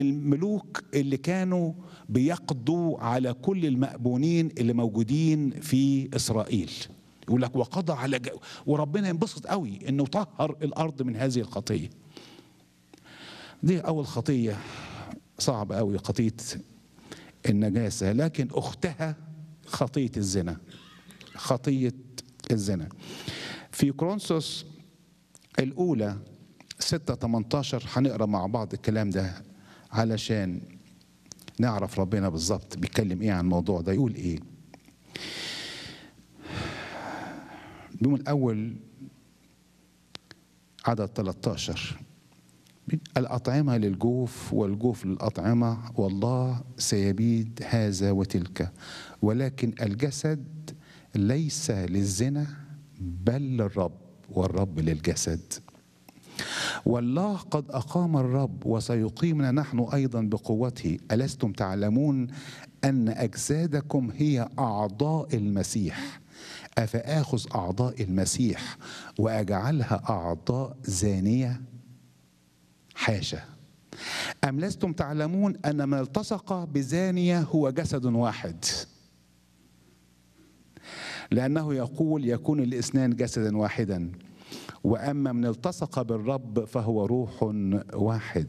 الملوك اللي كانوا بيقضوا على كل المأبونين اللي موجودين في إسرائيل يقول لك وقضى على ج... وربنا ينبسط قوي انه طهر الارض من هذه الخطيه دي اول خطيه صعبه قوي خطيه النجاسه لكن اختها خطيه الزنا خطيه الزنا في كرونسوس الاولى 6 18 هنقرا مع بعض الكلام ده علشان نعرف ربنا بالظبط بيتكلم ايه عن الموضوع ده يقول ايه بيقول اول عدد 13 الأطعمة للجوف والجوف للأطعمة والله سيبيد هذا وتلك ولكن الجسد ليس للزنا بل للرب والرب للجسد والله قد أقام الرب وسيقيمنا نحن أيضا بقوته ألستم تعلمون أن أجسادكم هي أعضاء المسيح أفآخذ أعضاء المسيح وأجعلها أعضاء زانية حاشا أم لستم تعلمون أن من التصق بزانية هو جسد واحد لأنه يقول يكون الإثنان جسدا واحدا وأما من التصق بالرب فهو روح واحد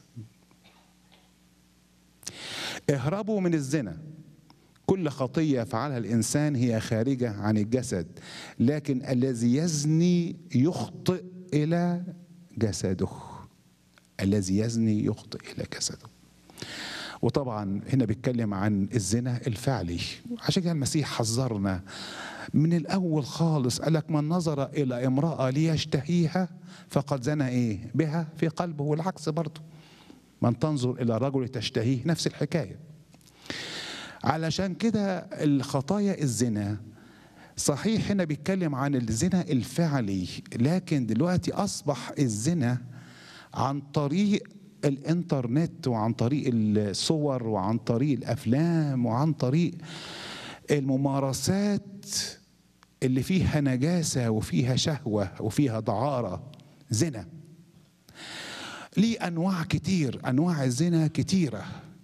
اهربوا من الزنا كل خطية فعلها الإنسان هي خارجة عن الجسد لكن الذي يزني يخطئ إلى جسده الذي يزني يخطئ إلى جسده وطبعا هنا بيتكلم عن الزنا الفعلي عشان كده المسيح حذرنا من الأول خالص قال لك من نظر إلى امرأة ليشتهيها فقد زنى إيه بها في قلبه والعكس برضه من تنظر إلى رجل تشتهيه نفس الحكاية علشان كده الخطايا الزنا صحيح هنا بيتكلم عن الزنا الفعلي لكن دلوقتي أصبح الزنا عن طريق الانترنت وعن طريق الصور وعن طريق الافلام وعن طريق الممارسات اللي فيها نجاسه وفيها شهوه وفيها دعاره زنا ليه انواع كتير انواع الزنا كتيره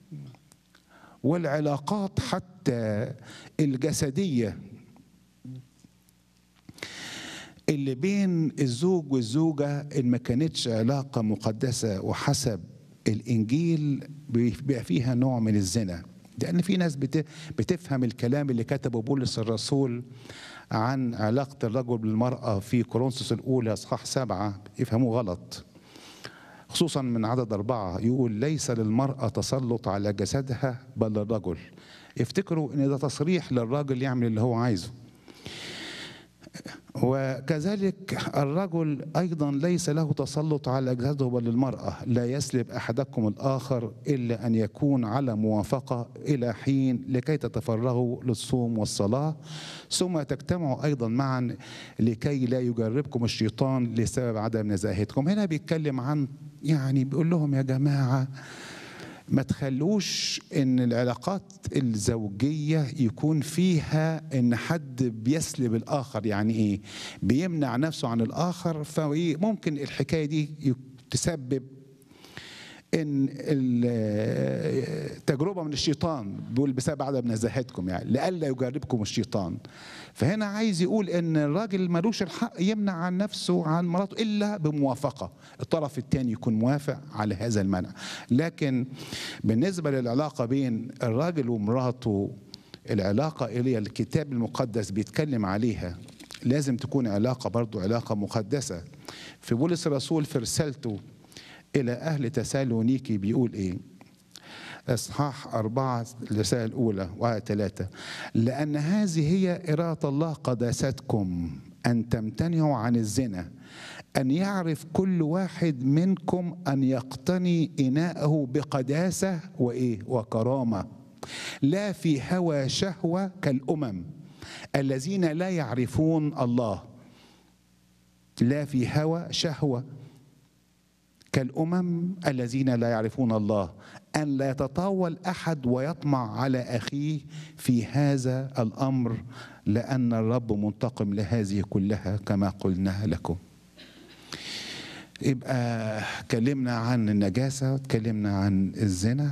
والعلاقات حتى الجسديه اللي بين الزوج والزوجة إن ما كانتش علاقة مقدسة وحسب الإنجيل بيبقى فيها نوع من الزنا لأن في ناس بتفهم الكلام اللي كتبه بولس الرسول عن علاقة الرجل بالمرأة في كورنثوس الأولى أصحاح سبعة يفهموه غلط خصوصا من عدد أربعة يقول ليس للمرأة تسلط على جسدها بل للرجل افتكروا ان ده تصريح للراجل يعمل اللي هو عايزه وكذلك الرجل ايضا ليس له تسلط على جسده بل المراه لا يسلب احدكم الاخر الا ان يكون على موافقه الى حين لكي تتفرغوا للصوم والصلاه ثم تجتمعوا ايضا معا لكي لا يجربكم الشيطان لسبب عدم نزاهتكم هنا بيتكلم عن يعني بيقول لهم يا جماعه ما تخلوش ان العلاقات الزوجيه يكون فيها ان حد بيسلب الاخر يعني ايه بيمنع نفسه عن الاخر فممكن الحكايه دي تسبب ان التجربه من الشيطان بيقول بسبب عدم نزاهتكم يعني لئلا يجربكم الشيطان فهنا عايز يقول ان الراجل ملوش الحق يمنع عن نفسه عن مراته الا بموافقه الطرف الثاني يكون موافق على هذا المنع لكن بالنسبه للعلاقه بين الراجل ومراته العلاقه اللي الكتاب المقدس بيتكلم عليها لازم تكون علاقه برضو علاقه مقدسه في بولس الرسول في رسالته إلى أهل تسالونيكي بيقول إيه إصحاح أربعة الرسالة الأولى وآية ثلاثة لأن هذه هي إرادة الله قداستكم أن تمتنعوا عن الزنا أن يعرف كل واحد منكم أن يقتني إناءه بقداسة وإيه وكرامة لا في هوى شهوة كالأمم الذين لا يعرفون الله لا في هوى شهوه كالامم الذين لا يعرفون الله ان لا يتطاول احد ويطمع على اخيه في هذا الامر لان الرب منتقم لهذه كلها كما قلنا لكم يبقى اتكلمنا عن النجاسة واتكلمنا عن الزنا